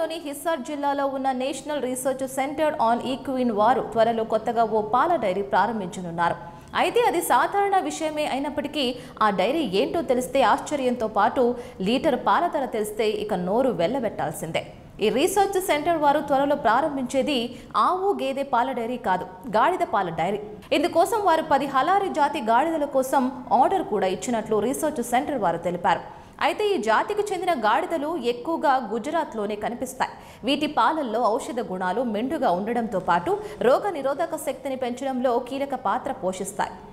పంజాబ్లోని హిస్సార్ జిల్లాలో ఉన్న national research centre on equine వారు త్వరలో కొత్తగా ఓ పాల డైరీ ప్రారంభించనున్నారు అయితే అది సాధారణ విషయమే అయినప్పటికీ ఆ డైరీ ఏంటో తెలిస్తే ఆశ్చర్యంతో పాటు లీటర్ పాల ధర తెలిస్తే ఇక నోరు వెళ్ళబెట్టాల్సిందే ఈ రీసెర్చ్ సెంటర్ వారు త్వరలో ప్రారంభించేది ఆవు గేదె పాల డైరీ కాదు గాడిద పాల డైరీ ఇందుకోసం వారు పది హలారి జాతి గాడిదల కోసం ఆర్డర్ కూడా ఇచ్చినట్లు రీసెర్చ్ సెంటర్ వారు తెలిపారు అయితే ఈ జాతికి చెందిన గాడిదలు ఎక్కువగా గుజరాత్లోనే కనిపిస్తాయి వీటి పాలల్లో ఔషధ గుణాలు మెండుగా ఉండడంతో పాటు రోగ నిరోధక శక్తిని పెంచడంలో కీలక పాత్ర పోషిస్తాయి